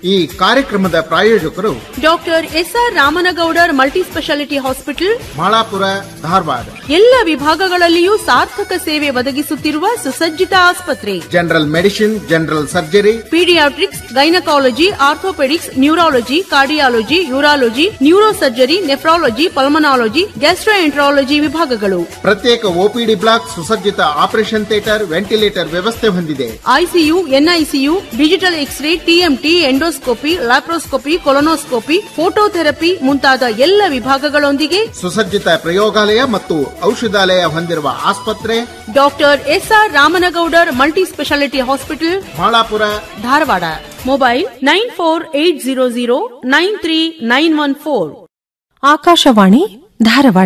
ಈ ಕಾರ್ಯಕ್ರಮದ ಪ್ರಾಯೋಜಕರು doctor SR Ramanagoudar multi speciality hospital Malapura Dharwad ಎಲ್ಲ ವಿಭಾಗಗಳಲ್ಲಿಯೂ ಸಾರ್ಥಕ ಸೇವೆ ಒದಗಿಸುತ್ತಿರುವ ಸುಸಜ್ಜಿತ ಆಸ್ಪತ್ರೆ general medicine general surgery paediatrics gynaecology orthopaedics neurology cardiology urology neurosurgery nephrology pulmonology gastroenterology ವಿಭಾಗಗಳು ಪ್ರತ್ಯೇಕ ಒಪಿಡಿ ಬ್ಲಾಕ್ ಸುಸಜ್ಜಿತ ಆಪರೇಷನ್ ಥಿಯೇಟರ್ ವೆಂಟಿಲೇಟರ್ ವ್ಯವಸ್ಥೆ ಹೊಂದಿದೆ ICU NICU digital X ray TMT endoscopy laparoscopy colonoscopy phototherapy ಮುಂತಾದ ಎಲ್ಲ ವಿಭಾಗಗಳೊಂದಿಗೆ ಸುಸಜ್ಜಿತ ಪ್ರಯೋಗಾಲಯ ಮತ್ತು ಔಷಧಾಲಯ ಹೊಂದಿರುವ ಆಸ್ಪತ್ರೆ doctor SR Ramanagoudar multi speciality hospital Malapura Dharwad mobile nine four eight zero zero nine three nine one four Akashvani Dharwad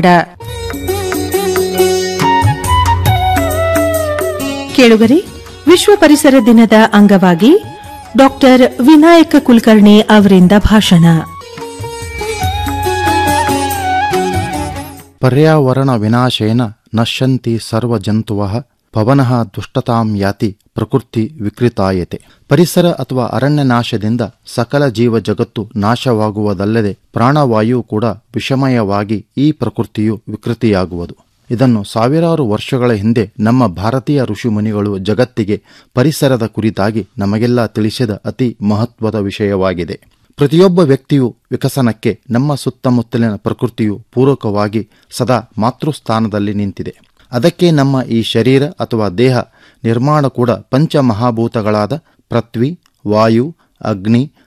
ಕೇಳುಗರೆ ವಿಶ್ವ ಪರಿಸರ ದಿನದ ಅಂಗವಾಗಿ ಡಾಕ್ಟರ್ ವಿನಾಯಕ ಕುಲಕರ್ಣಿ ಅವರಿಂದ ಭಾಷಣ ಪರ್ಯಾವರಣ ವಿನಾಶೇನ ನಶ್ಯಂತಿ ಸರ್ವಜಂತುವಃ ಪವನಃ ದುಷ್ಟತಾಂ ಯಾತಿ ಪ್ರಕೃತಿ ವಿಕೃತಾಯತೆ ಪರಿಸರ ಅಥವಾ ಅರಣ್ಯ ನಾಶದಿಂದ ಸಕಲ ಜೀವ ಜಗತ್ತು ನಾಶವಾಗುವುದಲ್ಲದೆ ಪ್ರಾಣವಾಯು ಕೂಡ ವಿಷಮಯವಾಗಿ ಈ ಪ್ರಕೃತಿಯು ವಿಕೃತಿಯಾಗುವುದು ಇದನ್ನು ಸಾವಿರಾರು ವರ್ಷಗಳ ಹಿಂದೆ ನಮ್ಮ ಭಾರತೀಯ ಋಷಿಮುನಿಗಳು ಜಗತ್ತಿಗೆ ಪರಿಸರದ ಕುರಿತಾಗಿ ನಮಗೆಲ್ಲ ತಿಳಿಸಿದ ಅತಿ ಮಹತ್ವದ ವಿಷಯವಾಗಿದೆ ಪ್ರತಿಯೊಬ್ಬ ವ್ಯಕ್ತಿಯು ವಿಕಸನಕ್ಕೆ ನಮ್ಮ ಸುತ್ತಮುತ್ತಲಿನ ಪ್ರಕೃತಿಯು ಪೂರಕವಾಗಿ ಸದಾ ಮಾತೃಸ್ಥಾನದಲ್ಲಿ ನಿಂತಿದೆ ಅದಕ್ಕೆ ನಮ್ಮ ಈ ಶರೀರ ಅಥವಾ ದೇಹ ನಿರ್ಮಾಣ ಕೂಡ ಪಂಚಮಹಾಭೂತಗಳಾದ ಪೃಥ್ವಿ ವಾಯು ಅಗ್ನಿ